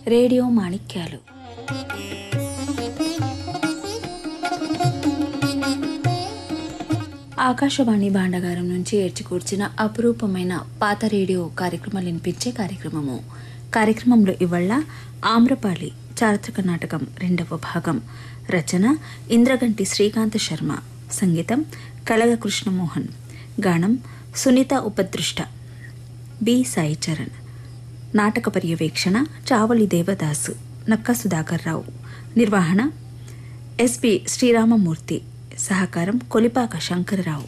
Radio మాణిక్యాలు Akashvani భాండగారం నుంచి ఏడ్చికూర్చిన అపురూపమైన పాత రేడియో కార్యక్రమాలు వినిపించే కార్యక్రమము కార్యక్రమంలో ఇవాళ ఆమ్రపాలి చారిత్రక నాటకం రెండవ భాగం రచన ఇంద్రగంటి శ్రీకాంత్ శర్మ సంగీతం కలగ కృష్ణమోహన్ గానం సునీత ఉపదృష్ట బి సాయి చరణ్ నాటక పర్యవేక్షణ చావలి దేవదాసు నక్క సుధాకర్ రావు నిర్వహణ ఎస్పి శ్రీరామమూర్తి సహకారం కొలిపాక శంకరరావు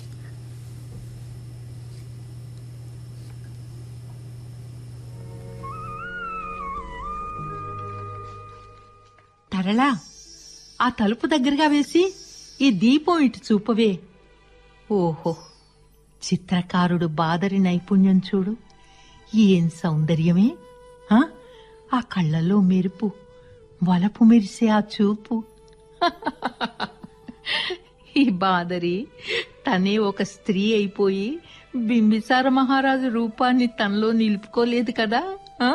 తరళా ఆ తలుపు దగ్గరగా వేసి ఈ దీపం ఇటు చూపవే ఓహో చిత్రకారుడు బాదరి నైపుణ్యం చూడు ఏం సౌందర్యమే ఆ? ఆ కళ్ళల్లో మెరుపు వలపు మెరిసే ఆ చూపు ఈ బాదరి తనే ఒక స్త్రీ అయిపోయి బింబిసార మహారాజు రూపాన్ని తనలో నిలుపుకోలేదు కదా ఆ?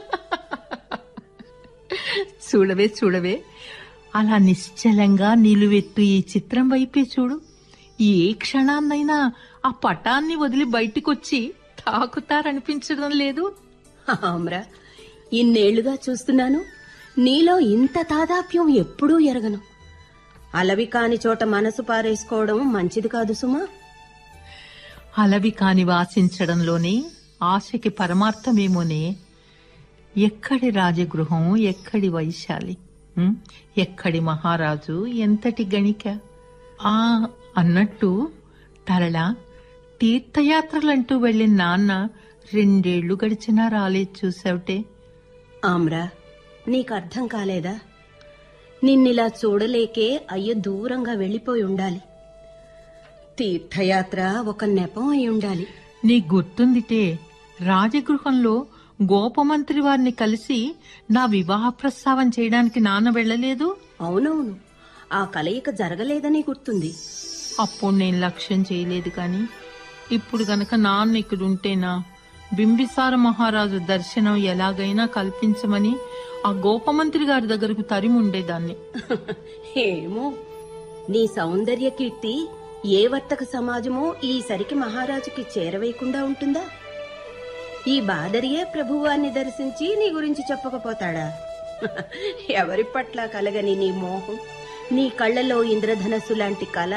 చూడవే చూడవే అలా నిశ్చలంగా నిలువెత్తు ఈ చిత్రం వైపే చూడు ఏ క్షణాన్నైనా ఆ పటాన్ని వదిలి బయటికొచ్చి తాకుతారనిపించడం లేదు ఆమ్రా ఇన్నేళ్లుగా చూస్తున్నాను నీలో ఇంత తాదాప్యం ఎప్పుడూ ఎరగను అలవి కాని చోట మనసు పారేసుకోవడం మంచిది కాదు సుమా అలవి కాని వాసించడంలోనే ఆశకి పరమార్థమేమోనే ఎక్కడి రాజగృహం ఎక్కడి వైశాలి ఉం? ఎక్కడి మహారాజు ఎంతటి గణిక ఆ అన్నట్టు తరళ తీర్థయాత్రలంటూ వెళ్ళిన నాన్న రెండేళ్లు గడిచినా రాలేదు చూసావుటే ఆమ్రా నీకు అర్థం కాలేదా నిన్నిలా చూడలేకే అయ్య దూరంగా వెళ్లిపోయి ఉండాలి తీర్థయాత్ర ఒక నెపం అయి ఉండాలి నీ గుర్తుందిటే రాజగృహంలో గోపమంత్రి వారిని కలిసి నా వివాహ ప్రస్తావన చేయడానికి నాన్న వెళ్ళలేదు అవునవును ఆ కలయిక జరగలేదని గుర్తుంది అప్పుడు నేను లక్ష్యం చేయలేదు కాని ఇప్పుడు గనక నాన్న ఇక్కడ ఉంటేనా బింబిసార మహారాజు దర్శనం ఎలాగైనా కల్పించమని ఆ గోపమంత్రి గారి దగ్గరకు తరిమి ఉండేదాన్ని ఏమో నీ సౌందర్య కీర్తి ఏ వర్తక సమాజమో ఈసరికి మహారాజుకి చేరవేయకుండా ఉంటుందా ఈ బాదరియే ప్రభువాన్ని దర్శించి నీ గురించి చెప్పకపోతాడా ఎవరి పట్ల కలగని నీ మోహం నీ కళ్ళలో ఇంద్రధనస్సు లాంటి కళ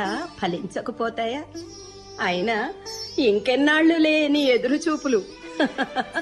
ఫలించకపోతాయా అయినా ఇంకెన్నాళ్లులే నీ ఎదురు చూపులు